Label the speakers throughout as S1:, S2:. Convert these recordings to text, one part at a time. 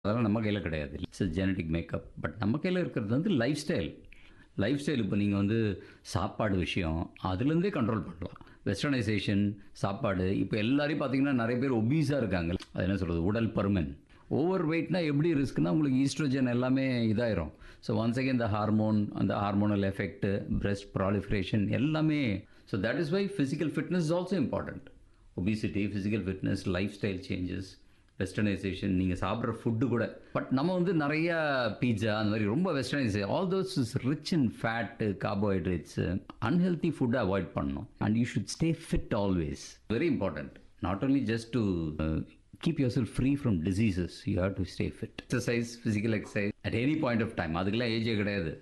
S1: அதெல்லாம் நம்ம கையில் கிடையாது இட்ஸ் ஜெனட்டிக் மேக்கப் பட் நம்ம கையில் இருக்கிறது வந்து லைஃப் ஸ்டைல் லைஃப் ஸ்டைல் இப்போ நீங்கள் வந்து சாப்பாடு விஷயம் அதுலேருந்தே கண்ட்ரோல் பண்ணலாம் வெஸ்டர்னைசேஷன் சாப்பாடு இப்போ எல்லாரையும் பார்த்தீங்கன்னா நிறைய பேர் ஒபீஸாக இருக்காங்க அது என்ன சொல்கிறது உடல் பருமன் ஓவர் வெயிட்னா எப்படி ரிஸ்க்னா உங்களுக்கு ஈஸ்ட்ரோஜன் எல்லாமே இதாயிரும் ஸோ ஒன்ஸ் அகேன் இந்த ஹார்மோன் அந்த ஹார்மோனல் எஃபெக்ட் பிரெஸ்ட் ப்ராலிஃபரேஷன் எல்லாமே so that is why physical fitness is also important obesity physical fitness life style changes westernisation நீங்கள் சாப்பிட்ற ஃபுட்டு கூட பட் நம்ம வந்து நிறைய பீட்சா அந்த மாதிரி ரொம்ப westernise all those is rich in fat carbohydrates unhealthy ஃபுட்டை அவாய்ட் பண்ணணும் and you should stay fit always very important not only just to keep your cell free from diseases you have to stay fit exercise physical exercise at any point of time அதுக்கெல்லாம் ஏஜே கிடையாது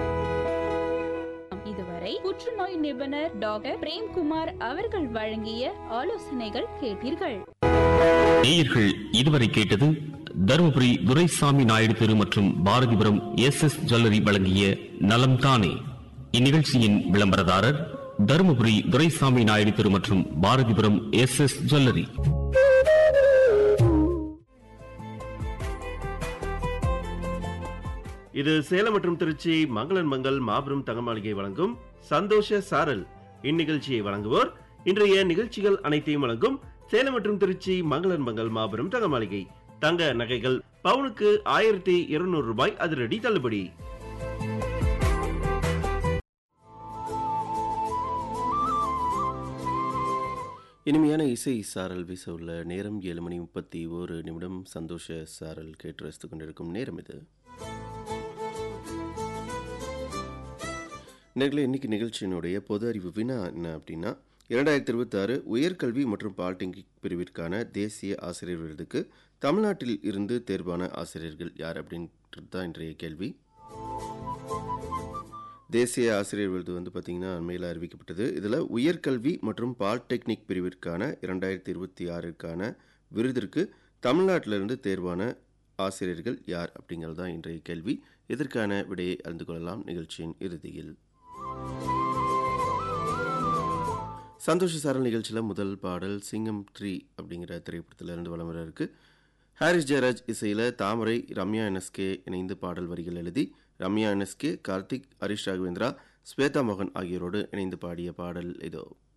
S2: இதுவரை புற்றுநோய் நிபுணர் doctor Premkumar அவர்கள் வழங்கிய ஆலோசனைகள் கேட்டீர்கள்
S3: நேயர்கள் இதுவரை கேட்டது தருமபுரி துரைசாமி நாயுடு தெரு மற்றும் பாரதிபுரம் எஸ் எஸ் ஜுவல்லரி வழங்கிய நலம் தானே இந்நிகழ்ச்சியின் விளம்பரதாரர் தருமபுரி துரைசாமி நாயுடு தெரு மற்றும் பாரதிபுரம் எஸ் எஸ் ஜுவல்லரி
S4: இது சேலம் மற்றும் திருச்சி மங்களன் மங்கள் மாபெரும் தங்கமாளிகை வழங்கும் சந்தோஷ சாரல் இந்நிகழ்ச்சியை வழங்குவோர் இன்றைய நிகழ்ச்சிகள் அனைத்தையும் வழங்கும் சேலம் மற்றும் திருச்சி மங்களன் மங்கள் மாபெரும் தங்கமாளிகை தங்க நகைகள் பவுனுக்கு ஆயிரத்தி இருநூறு ரூபாய் அதிரடி தள்ளுபடி இனிமையான இசை சாரல் வீச உள்ள நேரம் ஏழு மணி முப்பத்தி ஒரு நிமிடம் சந்தோஷ சாரல் கேட்டு ரசித்துக் கொண்டிருக்கும் நேரம் இது நேர்களே இன்னைக்கு நிகழ்ச்சியினுடைய பொது அறிவு வினா என்ன அப்படின்னா இரண்டாயிரத்தி இருபத்தாறு உயர்கல்வி மற்றும் பாலிடெக்னிக் பிரிவிற்கான தேசிய ஆசிரியர் விருதுக்கு தமிழ்நாட்டில் இருந்து தேர்வான ஆசிரியர்கள் யார் அப்படின்றது தான் இன்றைய கேள்வி தேசிய ஆசிரியர் விருது வந்து பார்த்திங்கன்னா அண்மையில் அறிவிக்கப்பட்டது இதில் உயர்கல்வி மற்றும் பாலிடெக்னிக் பிரிவிற்கான இரண்டாயிரத்தி இருபத்தி ஆறிற்கான விருதிற்கு தமிழ்நாட்டிலிருந்து தேர்வான ஆசிரியர்கள் யார் அப்படிங்கிறது தான் இன்றைய கேள்வி இதற்கான விடையை அறிந்து கொள்ளலாம் நிகழ்ச்சியின் இறுதியில் சந்தோஷ சாரல் நிகழ்ச்சியில் முதல் பாடல் சிங்கம் த்ரீ அப்படிங்கிற திரைப்படத்தில் இருந்து வலம் வர இருக்கு ஹாரிஸ் ஜெயராஜ் இசையில் தாமரை ரம்யா என்எஸ்கே இணைந்து பாடல் வரிகள் எழுதி ரம்யா என்எஸ்கே கார்த்திக் ஹரிஷ் ராகவேந்திரா ஸ்வேதா மோகன் ஆகியோரோடு இணைந்து பாடிய பாடல் இதோ